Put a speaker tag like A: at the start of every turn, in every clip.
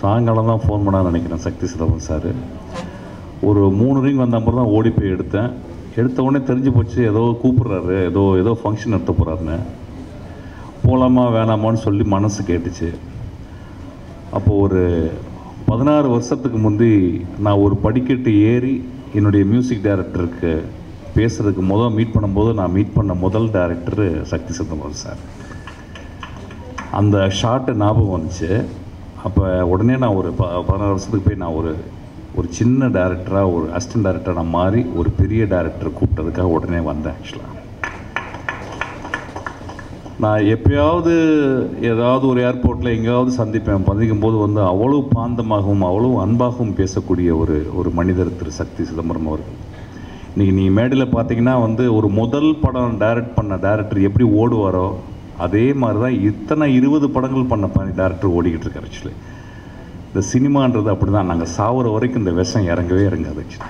A: சாயங்காலம் தான் ஃபோன் பண்ணான்னு நினைக்கிறேன் சக்தி சிதம்பரம் சார் ஒரு மூணு ரிங் வந்த அப்புறம் தான் ஓடி போய் எடுத்தேன் எடுத்த உடனே தெரிஞ்சு போச்சு ஏதோ கூப்பிட்றாரு ஏதோ ஏதோ ஃபங்க்ஷன் நடத்த போகிறாருன்னு போகலாமா வேணாமான்னு சொல்லி மனசு கேட்டுச்சு அப்போ ஒரு பதினாறு வருஷத்துக்கு முந்தி நான் ஒரு படிக்கட்டு ஏறி என்னுடைய மியூசிக் டைரக்டருக்கு பேசுறதுக்கு முதல் மீட் பண்ணும்போது நான் மீட் பண்ண முதல் டைரக்டர் சக்தி சிதம்பரம் சார் அந்த ஷார்ட்டு ஞாபகம் வந்துச்சு அப்போ உடனே நான் ஒரு ப பதினாறு வருஷத்துக்கு போய் நான் ஒரு ஒரு சின்ன டேரக்டராக ஒரு அசிஸ்டன்ட் டேரக்டராக நான் மாறி ஒரு பெரிய டேரக்டர் கூப்பிட்டதுக்காக உடனே வந்தேன் ஆக்சுவலாக நான் எப்பயாவது ஏதாவது ஒரு ஏர்போர்ட்டில் எங்கேயாவது சந்திப்பேன் சந்திக்கும் போது வந்து அவ்வளவு பாந்தமாகவும் அவ்வளவு அன்பாகவும் பேசக்கூடிய ஒரு ஒரு மனிதர் திரு சக்தி சிதம்பரம் அவர்கள் இன்றைக்கி நீ மேடையில் பார்த்தீங்கன்னா வந்து ஒரு முதல் படம் டைரக்ட் பண்ண டேரக்டர் எப்படி ஓடுவாரோ அதே மாதிரி தான் இத்தனை இருபது படங்கள் பண்ண டேரக்டர் ஓடிக்கிட்டு இருக்காரு ஆக்சுவலி இந்த சினிமான்றது அப்படி தான் நாங்கள் சாவுற வரைக்கும் இந்த விஷம் இறங்கவே இறங்காது ஆக்சுவலி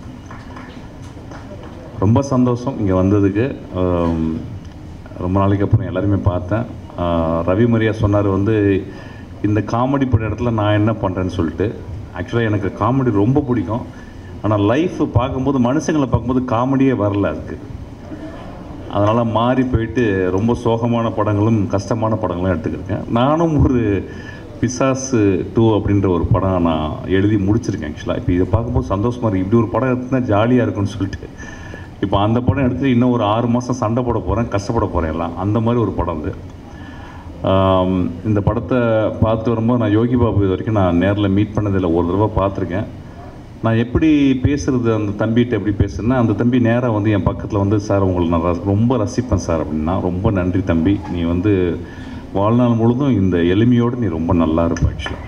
A: ரொம்ப சந்தோஷம் இங்கே வந்ததுக்கு ஆம், ரொம்ப நாளைக்கு அப்புறம் எல்லாருமே பார்த்தேன் ஆ, ரவி மரியா சொன்னார் வந்து இந்த காமெடி பட இடத்துல நான் என்ன பண்ணுறேன்னு சொல்லிட்டு ஆக்சுவலாக எனக்கு காமெடி ரொம்ப பிடிக்கும் ஆனால் லைஃப் பார்க்கும்போது மனுஷங்களை பார்க்கும்போது காமெடியே வரல அதுக்கு அதனால் மாறி போயிட்டு ரொம்ப சோகமான படங்களும் கஷ்டமான படங்களும் எடுத்துக்கிருக்கேன் நானும் ஒரு பிசாசு டூ அப்படின்ற ஒரு படம் நான் எழுதி முடிச்சிருக்கேன் ஆக்சுவலாக இப்போ இதை பார்க்கும்போது சந்தோஷமாக இருக்குது இப்படி ஒரு படம் எடுத்துனா ஜாலியாக இருக்கும்னு சொல்லிட்டு இப்போ அந்த படம் எடுத்து இன்னும் ஒரு ஆறு மாதம் சண்டை போட போகிறேன் கஷ்டப்பட போகிறேன் எல்லாம் அந்த மாதிரி ஒரு படம் அது ஆம், இந்த படத்தை பார்த்து வரும்போது நான் யோகி பாபு இது வரைக்கும் நான் நேரில் மீட் பண்ணதில்லை ஒரு தடவை பார்த்துருக்கேன் நான் எப்படி பேசுறது அந்த தம்பிகிட்ட எப்படி பேசுறேன்னா அந்த தம்பி நேராக வந்து என் பக்கத்தில் வந்து சார் உங்களை நான் ரச- ரொம்ப ரசிப்பேன் சார் அப்படின்னா ரொம்ப நன்றி தம்பி நீ வந்து வாழ்நாள் முழுதும் இந்த எளிமையோடு நீ ரொம்ப நல்லா இருப்ப ஆக்சுவலாக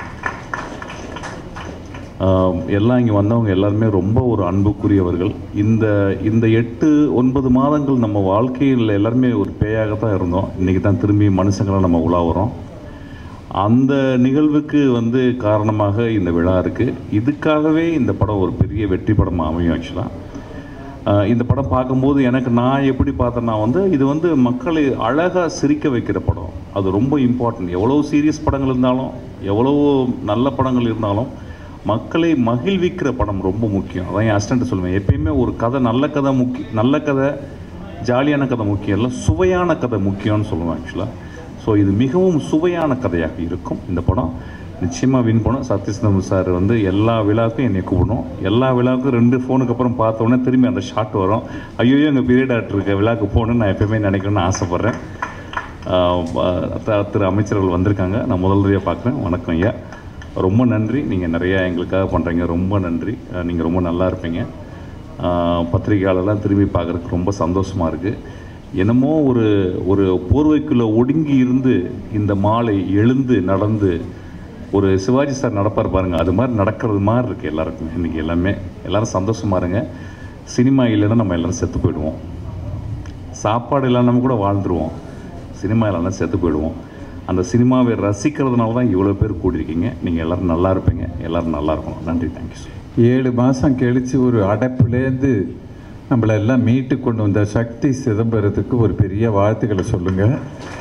A: ஆஹ் எல்லாம் இங்கே வந்தவங்க எல்லாருமே ரொம்ப ஒரு அன்புக்குரியவர்கள் இந்த இந்த எட்டு ஒன்பது மாதங்கள் நம்ம வாழ்க்கையில் எல்லாருமே ஒரு பேயாக தான் இருந்தோம் இன்றைக்கி தான் திரும்பி மனுஷங்களாக நம்ம உலாவுறோம் அந்த நிகழ்வுக்கு வந்து காரணமாக இந்த விழா இருக்குது இதுக்காகவே இந்த படம் ஒரு பெரிய வெற்றி படமாக அமையும் ஆக்சுவலாக ஆஹ் இந்த படம் பார்க்கும்போது எனக்கு நான் எப்படி பார்த்தேன்னா வந்து இது வந்து மக்களை அழகாக சிரிக்க வைக்கிற படம் அது ரொம்ப இம்பார்ட்டன்ட் எவ்வளோ சீரியஸ் படங்கள் இருந்தாலும் எவ்வளோ நல்ல படங்கள் இருந்தாலும் மக்களை மகிழ்விக்கிற படம் ரொம்ப முக்கியம் அதான் என் அசிஸ்டன்ட் சொல்லுவேன் எப்பயுமே ஒரு கதை நல்ல கதை முக்கிய நல்ல கதை ஜாலியான கதை முக்கியம் இல்லை சுவையான கதை முக்கியம்னு சொல்லுவேன் ஆக்சுவலாக ஸோ இது மிகவும் சுவையான கதையாக இருக்கும் இந்த படம் நிச்சயமாக வின் பண்ணும் சத்யசிதம்பரம் சார் வந்து எல்லா விழாவுக்கும் என்னை கூப்பிடணும் எல்லா விழாவுக்கும் ரெண்டு ஃபோனுக்கு அப்புறம் பார்த்த உடனே திரும்பி அந்த ஷாட் வரும் ஐயோ எங்கள் பெரிய டாக்டர் இருக்க விழாவுக்கு போகணும்னு நான் எப்பயுமே நினைக்கணும்னு ஆசைப்பட்றேன் ஆஹ் த- திரு அமைச்சர்கள் வந்திருக்காங்க நான் முதல் தடவையாக பார்க்குறேன் வணக்கம் ஐயா ரொம்ப நன்றி நீங்கள் நிறையா எங்களுக்காக பண்ணுறீங்க ரொம்ப நன்றி நீங்கள் ரொம்ப நல்லா இருப்பீங்க ஆஹ் பத்திரிகையாளர்லாம் திரும்பி பார்க்குறதுக்கு ரொம்ப சந்தோஷமாக இருக்குது என்னமோ ஒரு ஒரு போர்வைக்குள்ளே ஒடுங்கி இருந்து இந்த மாலை எழுந்து நடந்து ஒரு சிவாஜி சார் நடப்பார் பாருங்க அது மாதிரி நடக்கிறது மாதிரி இருக்குது எல்லாருக்கும் இன்றைக்கி எல்லாமே எல்லாரும் சந்தோஷமா இருங்க சினிமா இல்லைன்னா நம்ம எல்லாரும் செத்து போயிடுவோம் சாப்பாடு இல்லாமல் கூட வாழ்ந்துருவோம் சினிமா இல்லைன்னா செத்து போயிடுவோம் அந்த சினிமாவை ரசிக்கிறதுனால தான் இவ்வளோ பேர் கூடியிருக்கீங்க நீங்கள் எல்லோரும் நல்லா இருப்பீங்க எல்லோரும் நல்லா இருக்கணும் நன்றி தேங்க்யூ
B: ஏழு மாதம் கழித்து ஒரு அடைப்புலேருந்து நம்மளை எல்லாம் மீட்டு கொண்டு வந்த சக்தி சிதம்பரத்துக்கு ஒரு பெரிய வாழ்த்துக்களை சொல்லுங்கள்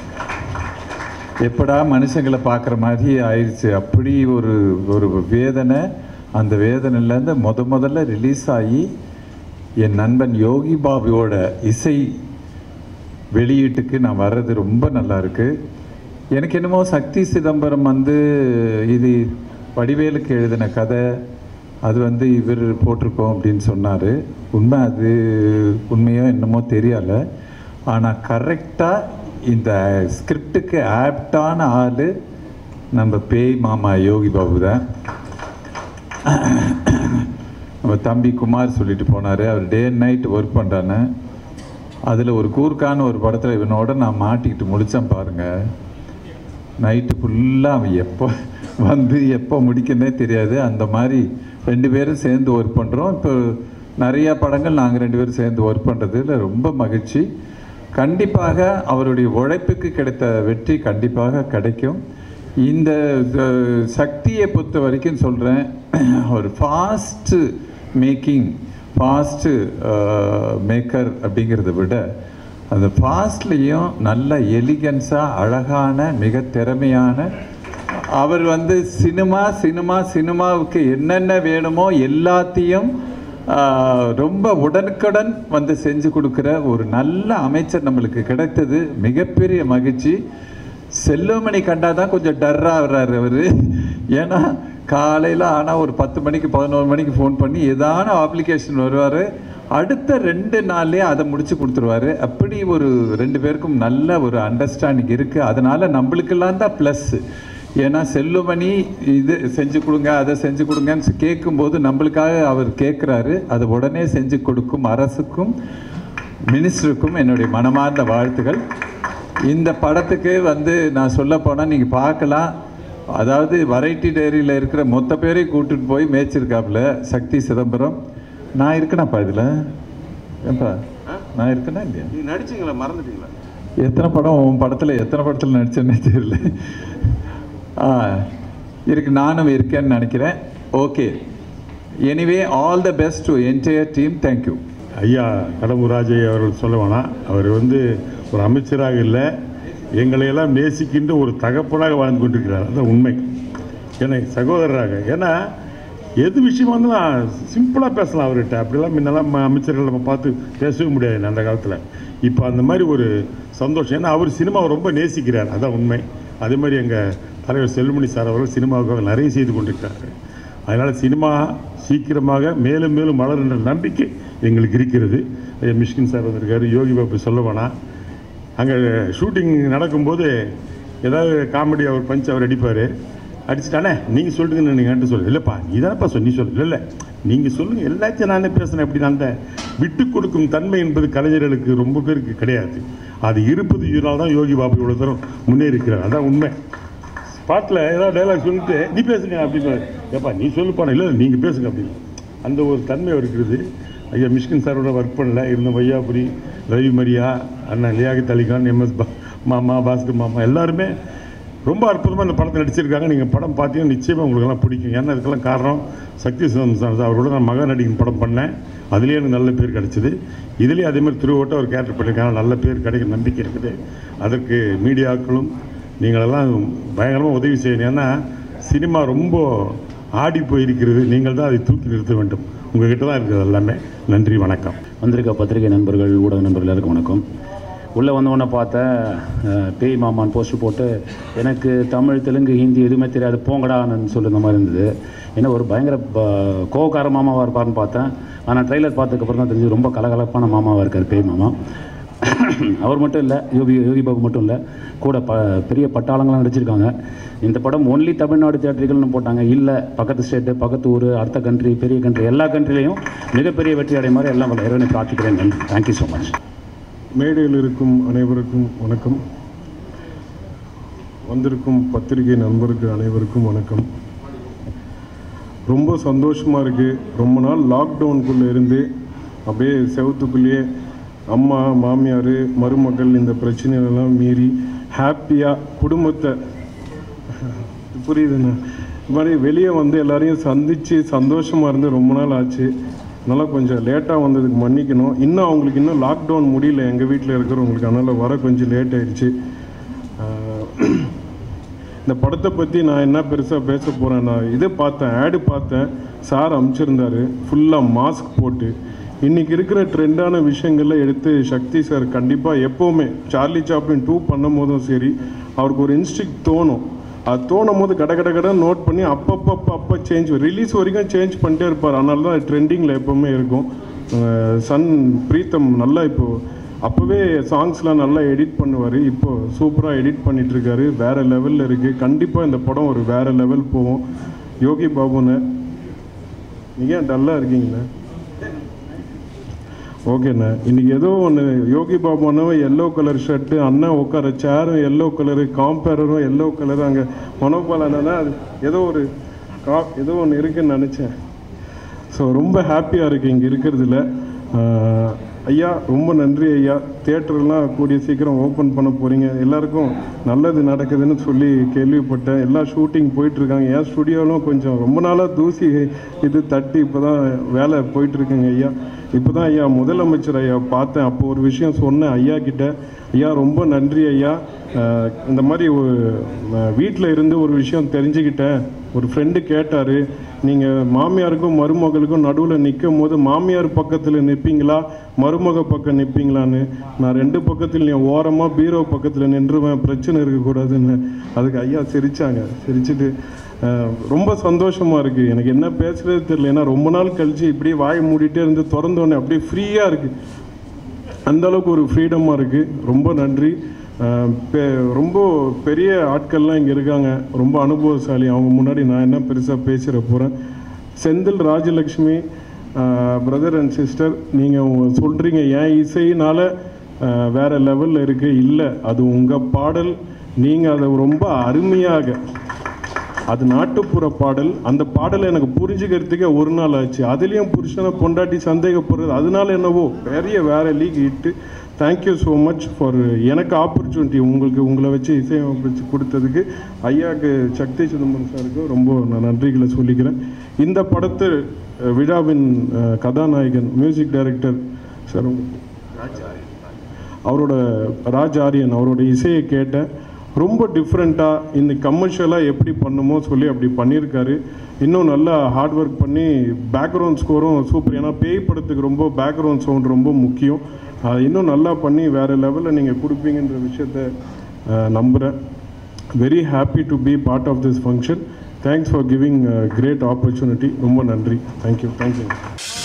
B: எப்படா மனுஷங்களை பார்க்குற மாதிரி ஆயிடுச்சு அப்படி ஒரு ஒரு வேதனை அந்த வேதனையிலேருந்து முத முதல்ல ரிலீஸ் ஆகி என் நண்பன் யோகி பாபுவோட இசை வெளியீட்டுக்கு நான் வர்றது ரொம்ப நல்லா இருக்கு எனக்கு என்னமோ சக்தி சிதம்பரம் வந்து இது வடிவேலுக்கு எழுதின கதை அது வந்து இவர் போட்டிருக்கோம் அப்படின்னு சொன்னார் உண்மை அது உண்மையோ என்னமோ தெரியலை ஆனால் கரெக்டாக இந்த ஸ்கிரிப்டுக்கு ஆப்டான ஆள் நம்ம பேய் மாமா யோகி பாபு தான் நம்ம தம்பி குமார் சொல்லிட்டு போனார் அவர் டே அண்ட் நைட் ஒர்க் பண்ணுறான்னு அதில் ஒரு கூர்க்கான ஒரு படத்தில் இவனோட நான் மாட்டிக்கிட்டு முடித்தேன் பாருங்கள் நைட்டு ஃபுல்லாக அவன் எப்போ வந்து எப்போ முடிக்கனே தெரியாது அந்த மாதிரி ரெண்டு பேரும் சேர்ந்து ஒர்க் பண்ணுறோம் இப்போ நிறையா படங்கள் நாங்கள் ரெண்டு பேரும் சேர்ந்து ஒர்க் பண்ணுறதுல ரொம்ப மகிழ்ச்சி கண்டிப்பாக அவருடைய உழைப்புக்கு கிடைத்த வெற்றி கண்டிப்பாக கிடைக்கும் இந்த அஹ், சக்தியை பொறுத்த வரைக்கும் சொல்கிறேன் ஒரு ஃபாஸ்ட்டு மேக்கிங் ஃபாஸ்ட்டு மேக்கர் அப்படிங்கிறத விட அந்த ஃபாஸ்ட்லேயும் நல்ல எலிகன்ஸாக அழகான மிக திறமையான அவர் வந்து சினிமா சினிமா சினிமாவுக்கு என்னென்ன வேணுமோ எல்லாத்தையும் ஆஹ், ரொம்ப உடனுக்குடன் வந்து செஞ்சு கொடுக்குற ஒரு நல்ல அமைச்சர் நம்மளுக்கு கிடைத்தது மிகப்பெரிய மகிழ்ச்சி செல்வமணி கண்டா தான் கொஞ்சம் டர்ராகிறாரு அவர் ஏன்னா காலையில் ஆனால் ஒரு பத்து மணிக்கு பதினோரு மணிக்கு ஃபோன் பண்ணி ஏதான அப்ளிகேஷன் வருவார் அடுத்த ரெண்டு நாள்லயே அதை முடிச்சு கொடுத்துருவாரு அப்படி ஒரு ரெண்டு பேருக்கும் நல்ல ஒரு அண்டர்ஸ்டாண்டிங் இருக்குது அதனால நம்மளுக்கெல்லாம் தான் ப்ளஸ் ஏன்னா செல்லுமணி இது செஞ்சு கொடுங்க அதை செஞ்சு கொடுங்கன்னு கேட்கும்போது நம்மளுக்காக அவர் கேட்குறாரு அதை உடனே செஞ்சு கொடுக்கும் அரசுக்கும் மினிஸ்டருக்கும் என்னுடைய மனமார்ந்த வாழ்த்துகள் இந்த படத்துக்கு வந்து நான் சொல்ல போனால் நீங்கள் பார்க்கலாம் அதாவது வெரைட்டி டைரியில் இருக்கிற மொத்த பேரையும் கூட்டிட்டு போய் மேய்ச்சிருக்காப்புல சக்தி சிதம்பரம் நான் இருக்கேனாப்பா இதில் ஏன்பா நான் இருக்கேனா இல்லையா
C: நீங்க நடிச்சீங்களா மறந்துட்டீங்களா
B: எத்தனை படம் உன் படத்தில் எத்தனை படத்தில் நடிச்சேன்னே தெரியல ஆ இருக்கு நானும் இருக்கேன்னு நினைக்கிறேன் okay anyway all the best to entire team thank you
C: ஐயா கடம்பூர் ராஜையா அவர்கள் சொல்ல வேணாம் அவர் வந்து ஒரு அமைச்சராக இல்லை எங்களையெல்லாம் நேசிக்கின்ற ஒரு தகப்பனாக வாழ்ந்து கொண்டிருக்கிறார் அதான் உண்மை என்னை சகோதரராக ஏன்னா எது விஷயமா இருந்தாலும் சிம்பிளாக பேசலாம் அவர்கிட்ட அப்படிலாம் முன்னெல்லாம் ம- அமைச்சர்கள் நம்ம பார்த்து பேசவே முடியாது அந்த காலத்தில் இப்போ அந்த மாதிரி ஒரு சந்தோஷம் ஏன்னா அவர் சினிமாவை ரொம்ப நேசிக்கிறார் அதான் உண்மை அதே மாதிரி எங்கள் தலைவர் செல்வமணி சார் அவர்கள் சினிமாவுக்காக நிறைய செய்து கொண்டிருக்கிறார் அதனால் சினிமா சீக்கிரமாக மேலும் மேலும் வளரும் என்ற நம்பிக்கை எங்களுக்கு இருக்கிறது ஐயா மிஷ்கின் சார் வந்திருக்காரு யோகி பாபு சொல்ல வேணாம் அங்கே ஷூட்டிங் நடக்கும்போது ஏதாவது காமெடி அவர் பஞ்ச் அவர் அடிப்பார் அடிச்சுட்டானே நீங்கள் சொல்லிட்டுங்க நீங்கள் என்கிட்ட சொல்லு இல்லைப்பா நீ தானப்பா சொல்லி நீ சொல்லு இல்லை இல்லை நீங்கள் சொல்லுங்கள் எல்லாத்தையும் நானே பேசுனேன் அப்படி அந்த விட்டு கொடுக்கும் தன்மை என்பது கலைஞர்களுக்கு ரொம்ப பேருக்கு கிடையாது அது இருப்பது இதனால தான் யோகி பாபு இவ்வளோ தூரம் முன்னேறி இருக்கிறார் அதான் உண்மை ஸ்பாட்டில் ஏதாவது டைலாக் சொல்லிட்டு நீ பேசுங்க அப்படின்னு ஏப்பா நீ சொல்லுப்பா இல்லை நீங்கள் பேசுங்க அப்படின்னு அந்த ஒரு தன்மை இருக்கிறது ஐயா மிஷ்கின் சாரோட ஒர்க் பண்ணல இருந்த வையாபுரி ரவி மரியா அண்ணன் லியாகத் அலிகான் எம்எஸ் பா மாமா பாஸ்கர் மாமா எல்லாருமே ரொம்ப அற்புதமாக இந்த படத்தை நடிச்சிருக்காங்க நீங்கள் படம் பார்த்தீங்கன்னா நிச்சயமாக உங்களுக்கெல்லாம் பிடிக்கும் ஏன்னா இதுக்கெல்லாம் காரணம் சக்தி சிவம் சார் அவரோட நான் மகன் நடிக்கும் படம் பண்ணேன் அதுலேயே எனக்கு நல்ல பேர் கிடைச்சிது இதுலேயும் அதே மாதிரி திருவோட்ட ஒரு கேரக்டர் பண்ணியிருக்காங்க நல்ல பேர் கிடைக்கிற நம்பிக்கை இருக்குது அதற்கு மீடியாக்களும் நீங்களெல்லாம் பயங்கரமாக உதவி செய்யணும் ஏன்னா சினிமா ரொம்ப ஆடி போயிருக்கிறது நீங்கள் தான் அதை தூக்கி நிறுத்த வேண்டும் உங்ககிட்ட தான் இருக்குது எல்லாமே நன்றி வணக்கம்
D: வந்திருக்க பத்திரிகை நண்பர்கள் ஊடக நண்பர்கள் எல்லாருக்கும் வணக்கம் உள்ளே வந்தவொடனே பார்த்தேன் அஹ், பேய் மாமான் போஸ்ட் போட்டு எனக்கு தமிழ் தெலுங்கு ஹிந்தி எதுவுமே தெரியாது போங்கடான்னு சொல்லுற மாதிரி இருந்தது ஏன்னா ஒரு பயங்கர ப- கோவக்கார மாமாவாக இருப்பார்னு பார்த்தேன் ஆனால் ட்ரைலர் பார்த்ததுக்கப்புறம் தான் தெரிஞ்சு ரொம்ப கலகலப்பான மாமாவாக இருக்கார் பேய் மாமா அவர் மட்டும் இல்லை யோகி யோகி பாபு மட்டும் இல்லை கூட ப பெரிய பட்டாளங்கள்லாம் நடிச்சிருக்காங்க இந்த படம் ஒன்லி தமிழ்நாடு தியேட்டர்கள்னு போட்டாங்க இல்லை பக்கத்து ஸ்டேட்டு பக்கத்து ஊர் அடுத்த கண்ட்ரி பெரிய கண்ட்ரி எல்லா கண்ட்ரிலையும் மிகப்பெரிய வெற்றி அடைய மாதிரி எல்லாம் வல்ல இறைவனை பிரார்த்திக்கிறேன் நன்றி தேங்க்யூ ஸோ மச்
E: மேடையில் இருக்கும் அனைவருக்கும் வணக்கம் வந்திருக்கும் பத்திரிகை நண்பருக்கு அனைவருக்கும் வணக்கம் ரொம்ப சந்தோஷமாக இருக்குது ரொம்ப நாள் லாக்டவுனுக்குள்ளே இருந்து அப்படியே செவத்துக்குள்ளேயே அம்மா மாமியார் மருமகள் இந்த பிரச்சனைகளெல்லாம் மீறி ஹாப்பியாக குடும்பத்தை புரியுதுண்ணா இது மாதிரி வெளியே வந்து எல்லாரையும் சந்தித்து சந்தோஷமாக இருந்து ரொம்ப நாள் ஆச்சு அதனால் கொஞ்சம் லேட்டாக வந்ததுக்கு மன்னிக்கணும் இன்னும் அவங்களுக்கு இன்னும் லாக்டவுன் முடியல எங்கள் வீட்டில் இருக்கிறவங்களுக்கு அதனால் வர கொஞ்சம் லேட் ஆயிடுச்சு ஆஹ் இந்த படத்தை பற்றி நான் என்ன பெருசாக பேச போகிறேன் நான் இதை பார்த்தேன் ஆடு பார்த்தேன் சார் அமுச்சிருந்தாரு ஃபுல்லாக மாஸ்க் போட்டு இன்றைக்கி இருக்கிற ட்ரெண்டான விஷயங்கள்ல எடுத்து சக்தி சார் கண்டிப்பாக எப்போவுமே சார்லி சாப்ளின் டூ பண்ணும் போதும் சரி அவருக்கு ஒரு இன்ஸ்டிக் தோணும் அது தோணும் போது கட கட கட நோட் பண்ணி அப்பப்போ அப்போ அப்போ சேஞ்ச் ரிலீஸ் வரைக்கும் சேஞ்ச் பண்ணிட்டே இருப்பார் அதனால தான் ட்ரெண்டிங்கில் எப்போவுமே இருக்கும் அஹ் சன் பிரீத்தம் நல்லா இப்போது அப்போவே சாங்ஸ்லாம் நல்லா எடிட் பண்ணுவார் இப்போ சூப்பராக எடிட் பண்ணிட்டு இருக்காரு வேற லெவலில் இருக்குது கண்டிப்பாக இந்த படம் ஒரு வேற லெவல் போகும் யோகி பாபுன்னு நீங்கள் ஏன் டல்லாக இருக்கீங்கண்ணே ஓகேண்ணே இன்னைக்கு ஏதோ ஒன்று யோகி பாபு அண்ணன் எல்லோ கலர் ஷர்ட்டு அண்ணன் உட்கார சேரும் எல்லோ கலரு காம்பேரரும் எல்லோ கலரு அங்கே மனோபால் அண்ணனா அது ஏதோ ஒரு கா ஏதோ ஒன்று இருக்குன்னு நினச்சேன் ஸோ ரொம்ப ஹாப்பியாக இருக்குது இங்கே இருக்கிறதுல ஆஹ், ஐயா ரொம்ப நன்றி ஐயா தேட்டர்லாம் கூடிய சீக்கிரம் ஓப்பன் பண்ண போகிறீங்க எல்லாருக்கும் நல்லது நடக்குதுன்னு சொல்லி கேள்விப்பட்டேன் எல்லா ஷூட்டிங் போயிட்டுருக்காங்க என் ஸ்டுடியோலும் கொஞ்சம் ரொம்ப நாளாக தூசி இது தட்டி இப்போ தான் வேலை போயிட்டுருக்குங்க ஐயா இப்போ தான் ஐயா முதலமைச்சர் ஐயா பார்த்தேன் அப்போ ஒரு விஷயம் சொன்னேன் ஐயா கிட்ட ஐயா ரொம்ப நன்றி ஐயா அஹ், இந்த மாதிரி வீட்டில் இருந்து ஒரு விஷயம் தெரிஞ்சுக்கிட்டேன் ஒரு ஃப்ரெண்டு கேட்டார் நீங்கள் மாமியாருக்கும் மருமகளுக்கும் நடுவில் நிற்கும் போது மாமியார் பக்கத்தில் நிற்பீங்களா மருமக பக்கம் நிற்பீங்களான்னு நான் ரெண்டு பக்கத்தில் நீ ஓரமாக பீரோ பக்கத்தில் நின்றுவேன் பிரச்சனை இருக்கக்கூடாதுன்னு அதுக்கு ஐயா சிரிச்சாங்க சிரிச்சிட்டு அஹ், ரொம்ப சந்தோஷமா இருக்கு எனக்கு என்ன பேசுறது தெரியல ஏன்னா ரொம்ப நாள் கழிச்சு இப்படியே வாய் மூடிட்டே இருந்து திறந்தோடனே அப்படியே ஃப்ரீயாக இருக்கு அந்த அளவுக்கு ஒரு ஃப்ரீடமாக இருக்குது ரொம்ப நன்றி அஹ் பெ- ரொம்ப பெரிய ஆட்கள்லாம் இங்கே இருக்காங்க ரொம்ப அனுபவசாலி அவங்க முன்னாடி நான் என்ன பெருசாக பேசிட போகிறேன் Senthil Rajalakshmi brother and sister நீங்கள் சொல்கிறீங்க ஏன் இசையினால் வேறு லெவலில் இருக்குது இல்லை அது உங்கள் பாடல் நீங்கள் அதை ரொம்ப அருமையாக அது நாட்டுப்புற பாடல் அந்த பாடலை எனக்கு புரிஞ்சுக்கிறதுக்கே ஒரு நாள் ஆச்சு அதுலேயும் புருஷனை பொண்டாட்டி சந்தேகப்படுறது அதனால என்னவோ பெரிய வேற லீக் இட்டு தேங்க்யூ ஸோ மச் ஃபார் எனக்கு ஆப்பர்ச்சுனிட்டி உங்களுக்கு உங்களை வச்சு இசையமைச்சு கொடுத்ததுக்கு ஐயாவுக்கு சக்தி சிதம்பரம் சாருக்கு ரொம்ப நான் நன்றிகளை சொல்லிக்கிறேன் இந்த படத்து அஹ், விழாவின் அஹ், கதாநாயகன் மியூசிக் டைரக்டர் சார் அவரோட ராஜ் ஆரியன் அவரோட இசையை கேட்டேன் ரொம்ப டிஃப்ரெண்ட்டாக இந்த கமர்ஷியலாக எப்படி பண்ணுமோ சொல்லி அப்படி பண்ணியிருக்காரு இன்னும் நல்லா ஹார்ட் ஒர்க் பண்ணி பேக்ரவுண்ட் ஸ்கோரும் சூப்பர் ஏன்னா பேய் படத்துக்கு ரொம்ப பேக்ரவுண்ட் சவுண்ட் ரொம்ப முக்கியம் அதை இன்னும் நல்லா பண்ணி வேறு லெவலில் நீங்கள் கொடுப்பீங்கன்ற விஷயத்த அஹ், நம்புகிறேன் very happy to be part of this function thanks for giving great opportunity ரொம்ப நன்றி தேங்க்யூ தேங்க்யூ